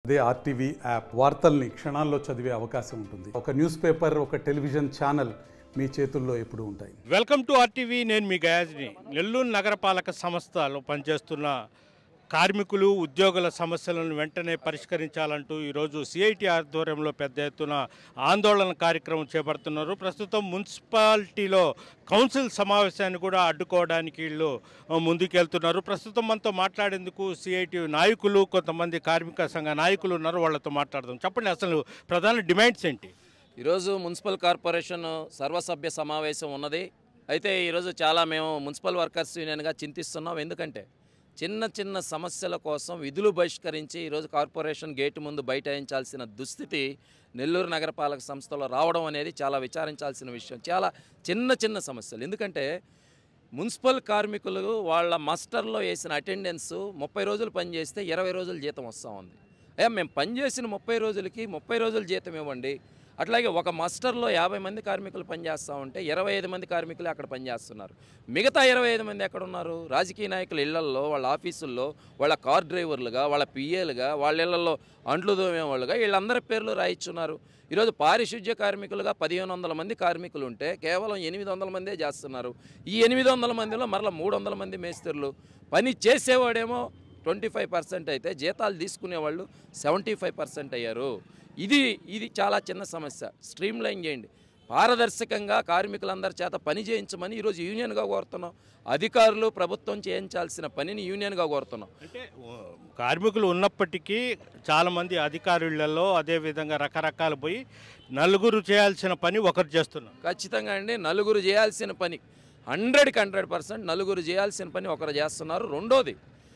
అదే RTV app వార్తల్ని క్షణాల్లో చదివే అవకాశం ఉంటుంది ఒక న్యూస్ పేపర్ ఒక టెలివిజన్ ఛానల్ మీ చేతుల్లో ఎప్పుడూ ఉంటాయి వెల్కమ్ టు ఆర్టీవీ నేను మీ గయాజ్ని నెల్లూరు నగరపాలక సంస్థలో పనిచేస్తున్న కార్మికులు ఉద్యోగుల సమస్యలను వెంటనే పరిష్కరించాలంటూ ఈరోజు సిఐటి ఆధ్వర్యంలో పెద్ద ఎత్తున ఆందోళన కార్యక్రమం చేపడుతున్నారు ప్రస్తుతం మున్సిపాలిటీలో కౌన్సిల్ సమావేశాన్ని కూడా అడ్డుకోవడానికి వీళ్ళు ఆ, ముందుకెళ్తున్నారు ప్రస్తుతం మనతో మాట్లాడేందుకు సిఐటి నాయకులు కొంతమంది కార్మిక సంఘ నాయకులు ఉన్నారు వాళ్ళతో మాట్లాడదాం చెప్పండి అసలు ప్రధాన డిమాండ్స్ ఏంటి ఈరోజు మున్సిపల్ కార్పొరేషన్ సర్వసభ్య సమావేశం ఉన్నది అయితే ఈరోజు చాలా మేము మున్సిపల్ వర్కర్స్ యూనియన్గా చింతిస్తున్నాం ఎందుకంటే చిన్న చిన్న సమస్యల కోసం విధులు బహిష్కరించి ఈరోజు కార్పొరేషన్ గేటు ముందు బైఠాయించాల్సిన దుస్థితి నెల్లూరు నగరపాలక సంస్థలో రావడం అనేది చాలా విచారించాల్సిన విషయం చాలా చిన్న చిన్న సమస్యలు ఎందుకంటే మున్సిపల్ కార్మికులు వాళ్ళ మస్టర్లో వేసిన అటెండెన్స్ ముప్పై రోజులు పనిచేస్తే ఇరవై రోజులు జీతం వస్తూ ఉంది అయ్యా మేము పనిచేసిన ముప్పై రోజులకి ముప్పై రోజులు జీతం ఇవ్వండి అట్లాగే ఒక మస్టర్లో యాభై మంది కార్మికులు పనిచేస్తూ ఉంటే ఇరవై ఐదు మంది కార్మికులు అక్కడ పనిచేస్తున్నారు మిగతా ఇరవై ఐదు మంది ఎక్కడ ఉన్నారు రాజకీయ నాయకుల ఇళ్లల్లో వాళ్ళ ఆఫీసుల్లో వాళ్ళ కార్ డ్రైవర్లుగా వాళ్ళ పిఏలుగా వాళ్ళ ఇళ్లలో అంట్లు తోమేవాళ్ళుగా వీళ్ళందరి పేర్లు రాయిస్తున్నారు ఈరోజు పారిశుద్ధ్య కార్మికులుగా పదిహేను వందల మంది కార్మికులు ఉంటే కేవలం ఎనిమిది వందల మందే చేస్తున్నారు ఈ ఎనిమిది వందల మందిలో మరలా మూడు వందల మంది మేస్త్రులు పని చేసేవాడేమో ట్వంటీ ఫైవ్ పర్సెంట్ అయితే జీతాలు తీసుకునేవాళ్ళు సెవెంటీ ఫైవ్ పర్సెంట్ అయ్యారు ఇది ఇది చాలా చిన్న సమస్య స్ట్రీమ్ లైన్ చేయండి పారదర్శకంగా కార్మికులందరి చేత పని చేయించమని ఈరోజు యూనియన్గా కోరుతున్నాం అధికారులు ప్రభుత్వం చేయించాల్సిన పనిని యూనియన్గా కోరుతున్నాం అంటే ఓ, కార్మికులు ఉన్నప్పటికీ చాలామంది అధికారులలో అదేవిధంగా రకరకాలు పోయి నలుగురు చేయాల్సిన పని ఒకరు చేస్తున్నారు ఖచ్చితంగా అండి నలుగురు చేయాల్సిన పని హండ్రెడ్కి హండ్రెడ్ పర్సెంట్ నలుగురు చేయాల్సిన పని ఒకరు చేస్తున్నారు రెండోది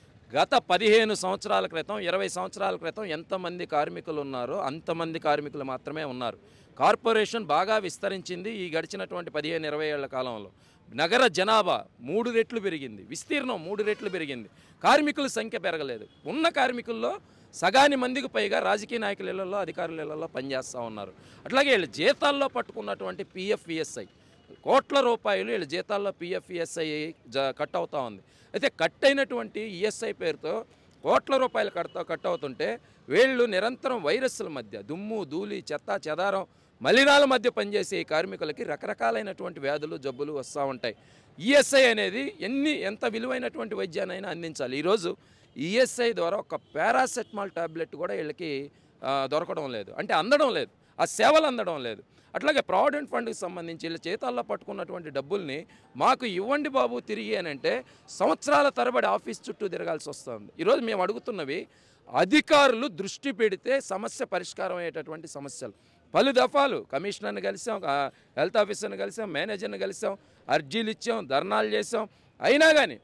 గత పదిహేను సంవత్సరాల క్రితం ఇరవై సంవత్సరాల క్రితం ఎంతమంది కార్మికులు ఉన్నారో అంతమంది కార్మికులు మాత్రమే ఉన్నారు కార్పొరేషన్ బాగా విస్తరించింది ఈ గడిచినటువంటి పదిహేను ఇరవై ఏళ్ల కాలంలో నగర జనాభా మూడు రెట్లు పెరిగింది విస్తీర్ణం మూడు రెట్లు పెరిగింది కార్మికుల సంఖ్య పెరగలేదు ఉన్న కార్మికుల్లో సగాని మందికి పైగా రాజకీయ నాయకుల ఇళ్లలో అధికారుల ఇళ్లలో పనిచేస్తూ ఉన్నారు అట్లాగే వీళ్ళ జీతాల్లో పట్టుకున్నటువంటి పిఎఫ్ఈఎస్ఐ కోట్ల రూపాయలు వీళ్ళ జీతాల్లో పిఎఫ్ఈఎస్ఐ జ కట్ అవుతా ఉంది అయితే కట్ అయినటువంటి ఈఎస్ఐ పేరుతో కోట్ల రూపాయలు కడతా కట్ అవుతుంటే వీళ్ళు నిరంతరం వైరస్ల మధ్య దుమ్ము ధూళి చెత్త చెదారం మలినాల మధ్య పనిచేసే ఈ కార్మికులకి రకరకాలైనటువంటి వ్యాధులు జబ్బులు వస్తూ ఉంటాయి ఈఎస్ఐ అనేది ఎన్ని ఎంత విలువైనటువంటి వైద్యాన్నైనా అందించాలి ఈరోజు ఈఎస్ఐ ద్వారా ఒక పారాసెటమాల్ టాబ్లెట్ కూడా వీళ్ళకి ఆ, దొరకడం లేదు అంటే అందడం లేదు ఆ సేవలు అందడం లేదు అట్లాగే ప్రావిడెంట్ ఫండ్కి సంబంధించి వీళ్ళ చేతాల్లో పట్టుకున్నటువంటి డబ్బుల్ని మాకు ఇవ్వండి బాబు తిరిగి అని అంటే సంవత్సరాల తరబడి ఆఫీస్ చుట్టూ తిరగాల్సి వస్తుంది ఈరోజు మేము అడుగుతున్నవి అధికారులు దృష్టి పెడితే సమస్య పరిష్కారం అయ్యేటటువంటి సమస్యలు పలు దఫాలు కమిషనర్ని కలిసాం ఆ, హెల్త్ ఆఫీసర్ని కలిసాం మేనేజర్ని కలిసాం అర్జీలు ఇచ్చాం ధర్నాలు చేసాం అయినా కానీ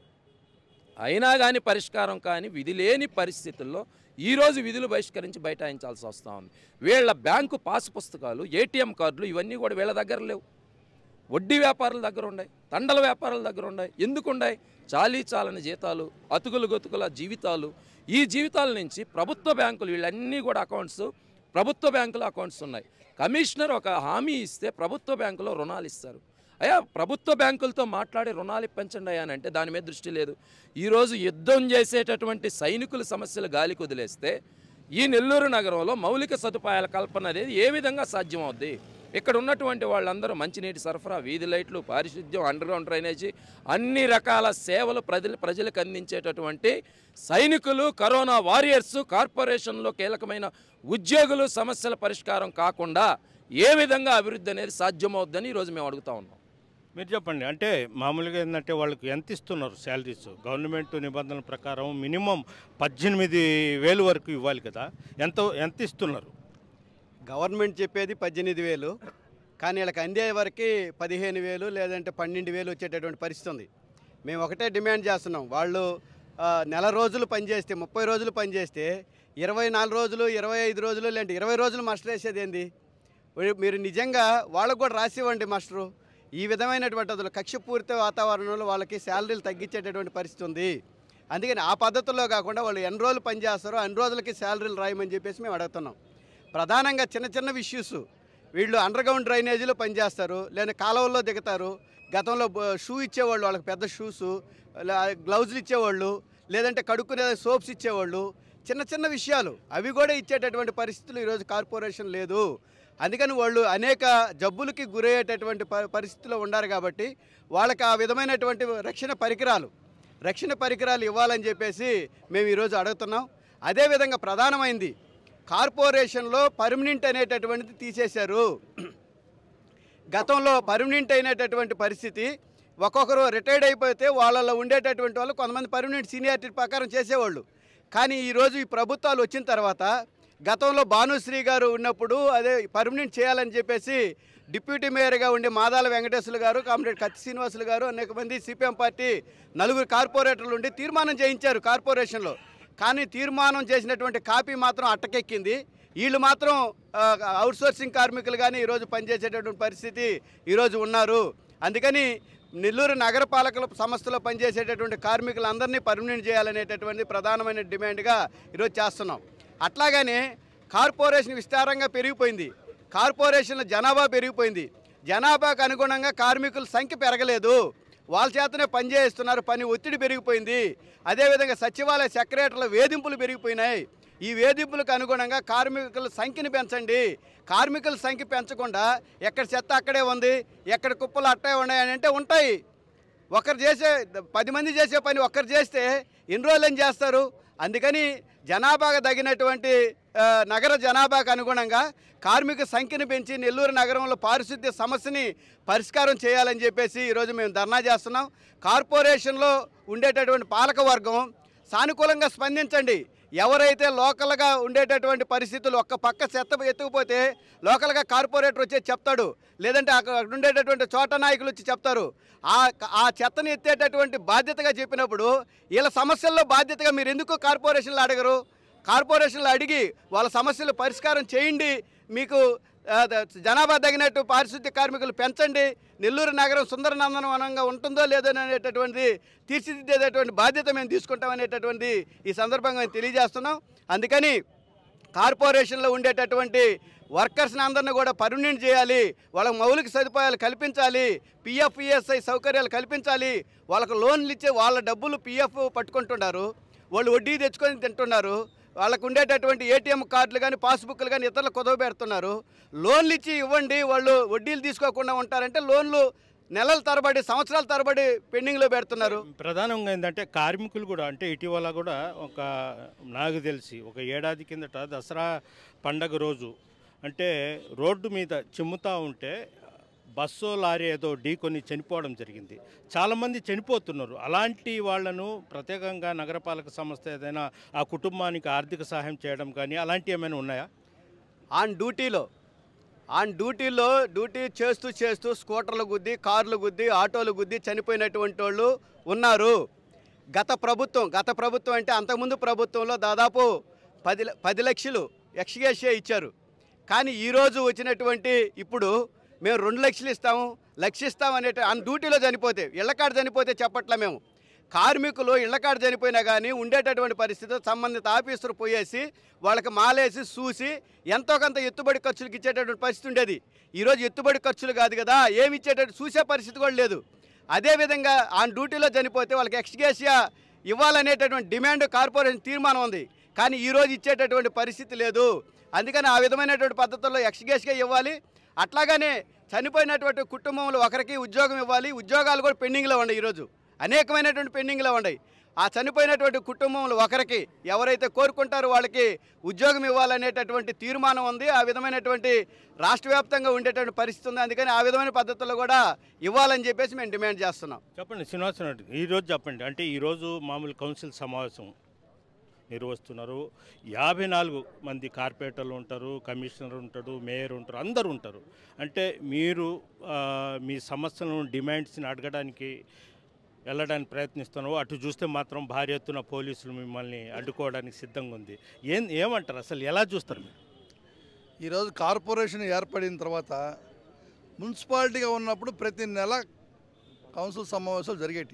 అయినా కానీ పరిష్కారం కానీ విధి లేని పరిస్థితుల్లో ఈరోజు విధులు బహిష్కరించి బైఠాయించాల్సి వస్తూ ఉంది వీళ్ళ బ్యాంకు పాస్ పుస్తకాలు ఏటీఎం కార్డులు ఇవన్నీ కూడా వీళ్ళ దగ్గర లేవు వడ్డీ వ్యాపారుల దగ్గర ఉన్నాయి తండల వ్యాపారుల దగ్గర ఉన్నాయి ఎందుకు ఉన్నాయి చాలీ చాలని జీతాలు అతుకులు గతుకుల జీవితాలు ఈ జీవితాల నుంచి ప్రభుత్వ బ్యాంకులు వీళ్ళన్నీ కూడా అకౌంట్స్ ప్రభుత్వ బ్యాంకుల అకౌంట్స్ ఉన్నాయి కమిషనర్ ఒక హామీ ఇస్తే ప్రభుత్వ బ్యాంకులో రుణాలు ఇస్తారు అయ్యా ప్రభుత్వ బ్యాంకులతో మాట్లాడి రుణాలు ఇప్పించండి అయ్యా అని అంటే దాని మీద దృష్టి లేదు ఈరోజు యుద్ధం చేసేటటువంటి సైనికుల సమస్యలు గాలికి వదిలేస్తే ఈ నెల్లూరు నగరంలో మౌలిక సదుపాయాల కల్పన అనేది ఏ విధంగా సాధ్యమవుద్ది ఇక్కడ ఉన్నటువంటి వాళ్ళందరూ మంచినీటి సరఫరా వీధి లైట్లు పారిశుద్ధ్యం అండర్ గ్రౌండ్ డ్రైనేజీ అన్ని రకాల సేవలు ప్రజలు ప్రజలకు అందించేటటువంటి సైనికులు కరోనా వారియర్స్ కార్పొరేషన్లో కీలకమైన ఉద్యోగులు సమస్యల పరిష్కారం కాకుండా ఏ విధంగా అభివృద్ధి అనేది సాధ్యమవుద్దని ఈరోజు మేము అడుగుతా ఉన్నాం మీరు చెప్పండి అంటే మామూలుగా ఏంటంటే వాళ్ళకి ఎంత ఇస్తున్నారు శాలరీస్ గవర్నమెంట్ నిబంధనల ప్రకారం మినిమం పద్దెనిమిది వేలు వరకు ఇవ్వాలి కదా ఎంత ఎంత ఇస్తున్నారు గవర్నమెంట్ చెప్పేది పద్దెనిమిది వేలు కానీ వీళ్ళకి అందే వరకు పదిహేను వేలు లేదంటే పన్నెండు వేలు వచ్చేటటువంటి పరిస్థితి ఉంది మేము ఒకటే డిమాండ్ చేస్తున్నాం వాళ్ళు ఆ, నెల రోజులు పనిచేస్తే ముప్పై రోజులు పనిచేస్తే ఇరవై నాలుగు రోజులు ఇరవై ఐదు రోజులు లేదంటే ఇరవై రోజులు మాస్టర్ వేసేది ఏంది మీరు- మీరు నిజంగా వాళ్ళకు కూడా రాసివ్వండి మాస్టరు ఈ విధమైనటువంటి అసలు కక్షపూరిత వాతావరణంలో వాళ్ళకి శాలరీలు తగ్గించేటటువంటి పరిస్థితి ఉంది అందుకని ఆ పద్ధతుల్లో కాకుండా వాళ్ళు ఎన్ని రోజులు పనిచేస్తారో అన్ని రోజులకి శాలరీలు రాయమని చెప్పేసి మేము అడుగుతున్నాం ప్రధానంగా చిన్న చిన్న ఇష్యూస్ వీళ్ళు అండర్ గ్రౌండ్ డ్రైనేజీలో పనిచేస్తారు లేదా కాలువల్లో దిగుతారు గతంలో బ- షూ ఇచ్చేవాళ్ళు వాళ్ళకి పెద్ద షూస్ గ్లౌజులు ఇచ్చేవాళ్ళు లేదంటే కడుక్కునే సోప్స్ ఇచ్చేవాళ్ళు చిన్న చిన్న విషయాలు అవి కూడా ఇచ్చేటటువంటి పరిస్థితులు ఈరోజు కార్పొరేషన్ లేదు అందుకని వాళ్ళు అనేక జబ్బులకి గురయ్యేటటువంటి ప పరిస్థితిలో ఉన్నారు కాబట్టి వాళ్ళకి ఆ విధమైనటువంటి రక్షణ పరికరాలు రక్షణ పరికరాలు ఇవ్వాలని చెప్పేసి మేము ఈరోజు అడుగుతున్నాం అదేవిధంగా ప్రధానమైంది కార్పొరేషన్లో పర్మనెంట్ అనేటటువంటిది తీసేశారు గతంలో పర్మనెంట్ అయినటువంటి పరిస్థితి ఒక్కొక్కరు రిటైర్డ్ అయిపోతే వాళ్ళలో ఉండేటటువంటి వాళ్ళు కొంతమంది పర్మనెంట్ సీనియారిటీ ప్రకారం చేసేవాళ్ళు కానీ ఈరోజు ఈ ప్రభుత్వాలు వచ్చిన తర్వాత గతంలో భానుశ్రీ గారు ఉన్నప్పుడు అదే పర్మనెంట్ చేయాలని చెప్పేసి డిప్యూటీ మేయర్గా ఉండే మాదాల వెంకటేశ్వర గారు కామ్రేడ్ కత్తి శ్రీనివాసులు గారు అనేక మంది సిపిఎం పార్టీ నలుగురు కార్పొరేటర్లు ఉండి తీర్మానం చేయించారు కార్పొరేషన్లో కానీ తీర్మానం చేసినటువంటి కాపీ మాత్రం అట్టకెక్కింది వీళ్ళు మాత్రం అవుట్ సోర్సింగ్ కార్మికులు కానీ ఈరోజు పనిచేసేటటువంటి పరిస్థితి ఈరోజు ఉన్నారు అందుకని నెల్లూరు నగరపాలక సంస్థలో పనిచేసేటటువంటి కార్మికులందరినీ పర్మనెంట్ చేయాలనేటటువంటి ప్రధానమైన డిమాండ్గా ఈరోజు చేస్తున్నాం అట్లాగనే కార్పొరేషన్ విస్తారంగా పెరిగిపోయింది కార్పొరేషన్ల జనాభా పెరిగిపోయింది జనాభాకు అనుగుణంగా కార్మికుల సంఖ్య పెరగలేదు వాళ్ళ చేతనే పని చేయిస్తున్నారు పని ఒత్తిడి పెరిగిపోయింది అదేవిధంగా సచివాలయ సెక్రటరీల వేధింపులు పెరిగిపోయినాయి ఈ వేధింపులకు అనుగుణంగా కార్మికుల సంఖ్యను పెంచండి కార్మికుల సంఖ్య పెంచకుండా ఎక్కడ చెత్త అక్కడే ఉంది ఎక్కడ కుప్పలు అట్టే ఉన్నాయని అంటే ఉంటాయి ఒకరు చేసే పది మంది చేసే పని ఒక్కరు చేస్తే ఎన్ని రోజులు ఏం చేస్తారు అందుకని జనాభాకు తగినటువంటి ఆ, నగర జనాభాకు అనుగుణంగా కార్మిక సంఖ్యను పెంచి నెల్లూరు నగరంలో పారిశుద్ధ్య సమస్యని పరిష్కారం చేయాలని చెప్పేసి ఈరోజు మేము ధర్నా చేస్తున్నాం కార్పొరేషన్లో ఉండేటటువంటి పాలక వర్గం సానుకూలంగా స్పందించండి ఎవరైతే లోకల్గా ఉండేటటువంటి పరిస్థితులు ఒక్క పక్క చెత్త ఎత్తుకుపోతే లోకల్గా కార్పొరేటర్ వచ్చి చెప్తాడు లేదంటే అక్కడ ఉండేటటువంటి చోట నాయకులు వచ్చి చెప్తారు ఆ ఆ చెత్తని ఎత్తేటటువంటి బాధ్యతగా చెప్పినప్పుడు వీళ్ళ సమస్యల్లో బాధ్యతగా మీరు ఎందుకు కార్పొరేషన్లు అడగరు కార్పొరేషన్లు అడిగి వాళ్ళ సమస్యలు పరిష్కారం చేయండి మీకు ఆ, ద- జనాభా తగినట్టు పారిశుద్ధ్య కార్మికులు పెంచండి నెల్లూరు నగరం సుందర నందనవనంగా ఉంటుందో లేదో అనేటటువంటి తీర్చిదిద్దేటటువంటి బాధ్యత మేము తీసుకుంటాం అనేటటువంటి ఈ సందర్భంగా మేము తెలియజేస్తున్నాం అందుకని కార్పొరేషన్లో ఉండేటటువంటి వర్కర్స్ని అందరిని కూడా పర్మనెంట్ చేయాలి వాళ్ళకి మౌలిక సదుపాయాలు కల్పించాలి పిఎఫ్ ఈఎస్ఐ సౌకర్యాలు కల్పించాలి వాళ్ళకు లోన్లు ఇచ్చే వాళ్ళ డబ్బులు పిఎఫ్ పట్టుకుంటున్నారు వాళ్ళు వడ్డీ తెచ్చుకొని తింటున్నారు వాళ్ళకు ఉండేటటువంటి ఏటీఎం కార్డులు కానీ పాస్బుక్లు కానీ ఇతరులు కుదవ పెడుతున్నారు లోన్లు ఇచ్చి ఇవ్వండి వాళ్ళు వడ్డీలు తీసుకోకుండా ఉంటారంటే లోన్లు నెలల తరబడి సంవత్సరాల తరబడి పెండింగ్లో పెడుతున్నారు ప్రధానంగా ఏంటంటే కార్మికులు కూడా అంటే ఇటీవల కూడా ఒక నాకు తెలిసి ఒక ఏడాది కిందట దసరా పండగ రోజు అంటే రోడ్డు మీద చిమ్ముతా ఉంటే బస్సు లారీ ఏదో ఢీకొని చనిపోవడం జరిగింది చాలామంది చనిపోతున్నారు అలాంటి వాళ్ళను ప్రత్యేకంగా నగరపాలక సంస్థ ఏదైనా ఆ కుటుంబానికి ఆర్థిక సహాయం చేయడం కానీ అలాంటివి ఏమైనా ఉన్నాయా ఆన్ డ్యూటీలో ఆన్ డ్యూటీలో డ్యూటీ చేస్తూ చేస్తూ స్కూటర్లు గుద్ది కార్లు గుద్ది ఆటోలు గుద్ది చనిపోయినటువంటి వాళ్ళు ఉన్నారు గత ప్రభుత్వం గత ప్రభుత్వం అంటే అంతకుముందు ప్రభుత్వంలో దాదాపు పది ల- పది లక్షలు ఎక్స్గేషియా ఇచ్చారు కానీ ఈరోజు వచ్చినటువంటి ఇప్పుడు మేము రెండు లక్షలు ఇస్తాము లక్ష ఇస్తాం అనేట ఆన్ డ్యూటీలో చనిపోతే ఇళ్ళకాడ చనిపోతే చెప్పట్లే మేము కార్మికులు ఇళ్ళకాడ చనిపోయినా కానీ ఉండేటటువంటి పరిస్థితి సంబంధిత ఆఫీసర్ పోయేసి వాళ్ళకి మాలేసి చూసి ఎంతో కొంత ఎత్తుబడి ఖర్చులకు ఇచ్చేటటువంటి పరిస్థితి ఉండేది ఈరోజు ఎత్తుబడి ఖర్చులు కాదు కదా ఏమి ఇచ్చేటట్టు చూసే పరిస్థితి కూడా లేదు అదేవిధంగా ఆ డ్యూటీలో చనిపోతే వాళ్ళకి ఎక్స్గేషియా ఇవ్వాలనేటటువంటి డిమాండ్ కార్పొరేషన్ తీర్మానం ఉంది కానీ ఈరోజు ఇచ్చేటటువంటి పరిస్థితి లేదు అందుకని ఆ విధమైనటువంటి పద్ధతుల్లో ఎక్స్గేషియా ఇవ్వాలి అట్లాగనే చనిపోయినటువంటి కుటుంబంలో ఒకరికి ఉద్యోగం ఇవ్వాలి ఉద్యోగాలు కూడా పెండింగ్లో ఉన్నాయి ఈరోజు అనేకమైనటువంటి పెండింగ్లో ఉన్నాయి ఆ చనిపోయినటువంటి కుటుంబంలో ఒకరికి ఎవరైతే కోరుకుంటారో వాళ్ళకి ఉద్యోగం ఇవ్వాలనేటటువంటి తీర్మానం ఉంది ఆ విధమైనటువంటి రాష్ట్ర వ్యాప్తంగా ఉండేటువంటి పరిస్థితి ఉంది అందుకని ఆ విధమైన పద్ధతుల్లో కూడా ఇవ్వాలని చెప్పేసి మేము డిమాండ్ చేస్తున్నాం చెప్పండి శ్రీనివాసన్ రెడ్డి ఈరోజు చెప్పండి అంటే ఈరోజు మామూలు కౌన్సిల్ సమావేశం నిర్వహిస్తున్నారు యాభై నాలుగు మంది కార్పొరేటర్లు ఉంటారు కమిషనర్ ఉంటాడు మేయర్ ఉంటారు అందరు ఉంటారు అంటే మీరు ఆ, మీ సమస్యలను డిమాండ్స్ని అడగడానికి వెళ్ళడానికి ప్రయత్నిస్తున్నారు అటు చూస్తే మాత్రం భారీ ఎత్తున పోలీసులు మిమ్మల్ని అడ్డుకోవడానికి సిద్ధంగా ఉంది ఏం ఏమంటారు అసలు ఎలా చూస్తారు మీరు ఈరోజు కార్పొరేషన్ ఏర్పడిన తర్వాత మున్సిపాలిటీగా ఉన్నప్పుడు ప్రతి నెల కౌన్సిల్ సమావేశాలు జరిగేటి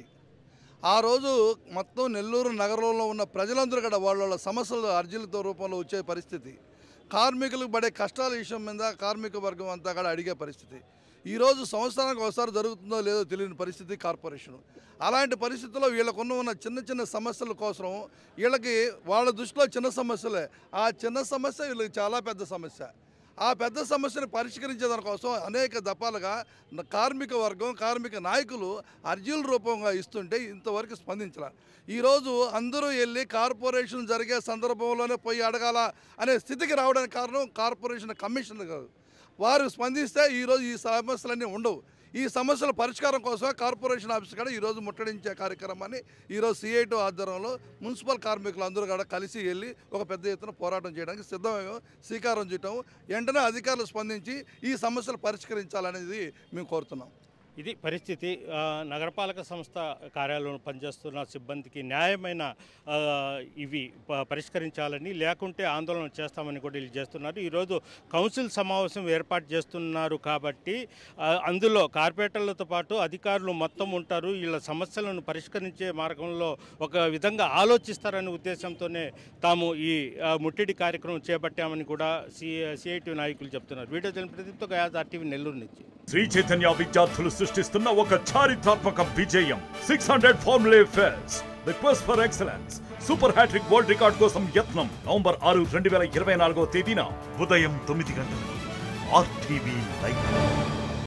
ఆ రోజు మొత్తం నెల్లూరు నగరంలో ఉన్న ప్రజలందరూ కూడా వాళ్ళ వాళ్ళ సమస్యలు అర్జీలతో రూపంలో వచ్చే పరిస్థితి కార్మికులకు పడే కష్టాల విషయం మీద కార్మిక వర్గం అంతా కూడా అడిగే పరిస్థితి ఈరోజు సంవత్సరానికి ఒకసారి జరుగుతుందో లేదో తెలియని పరిస్థితి కార్పొరేషన్ అలాంటి పరిస్థితుల్లో వీళ్ళకున్న ఉన్న చిన్న చిన్న సమస్యల కోసం వీళ్ళకి వాళ్ళ దృష్టిలో చిన్న సమస్యలే ఆ చిన్న సమస్య వీళ్ళకి చాలా పెద్ద సమస్య ఆ పెద్ద సమస్యను పరిష్కరించే దానికోసం అనేక దఫాలుగా న- కార్మిక వర్గం కార్మిక నాయకులు అర్జీల రూపంగా ఇస్తుంటే ఇంతవరకు స్పందించాల ఈరోజు అందరూ వెళ్ళి కార్పొరేషన్ జరిగే సందర్భంలోనే పోయి అడగాల అనే స్థితికి రావడానికి కారణం కార్పొరేషన్ కమిషన్ కాదు వారు స్పందిస్తే ఈరోజు ఈ సమస్యలన్నీ ఉండవు ఈ సమస్యల పరిష్కారం కోసం కార్పొరేషన్ ఆఫీస్ కూడా ఈరోజు ముట్టడించే కార్యక్రమాన్ని ఈరోజు సిఐటి ఆధ్వర్యంలో మున్సిపల్ కార్మికులు అందరూ కూడా కలిసి వెళ్ళి ఒక పెద్ద ఎత్తున పోరాటం చేయడానికి సిద్ధమయ్యాం శ్రీకారం చేయటం వెంటనే అధికారులు స్పందించి ఈ సమస్యలు పరిష్కరించాలనేది మేము కోరుతున్నాం ఇది పరిస్థితి ఆ, నగరపాలక సంస్థ కార్యాలయంలో పనిచేస్తున్న సిబ్బందికి న్యాయమైన ఆ, ఇవి ప- పరిష్కరించాలని లేకుంటే ఆందోళన చేస్తామని కూడా వీళ్ళు చేస్తున్నారు ఈరోజు కౌన్సిల్ సమావేశం ఏర్పాటు చేస్తున్నారు కాబట్టి ఆ, అందులో కార్పొరేటర్లతో పాటు అధికారులు మొత్తం ఉంటారు వీళ్ళ సమస్యలను పరిష్కరించే మార్గంలో ఒక విధంగా ఆలోచిస్తారనే ఉద్దేశంతోనే తాము ఈ ఆ, ముట్టడి కార్యక్రమం చేపట్టామని కూడా సి సిఐటి నాయకులు చెప్తున్నారు వీడియో తెలియని ప్రదీప్తో గయాజ్ ఆర్టీవీ నెల్లూరు నుంచి శ్రీ చైతన్య విద్యార్థులు సృష్టిస్తున్న ఒక చారిత్రాత్మక విజయం సిక్స్ హండ్రెడ్ ఫార్ములే fairs the quest for excellence super hat-trick world record కోసం యత్నం నవంబర్ ఆరు రెండు వేల ఇరవై నాలుగో తేదీన ఉదయం తొమ్మిది గంటలకు ఆర్టీవీ లైవ్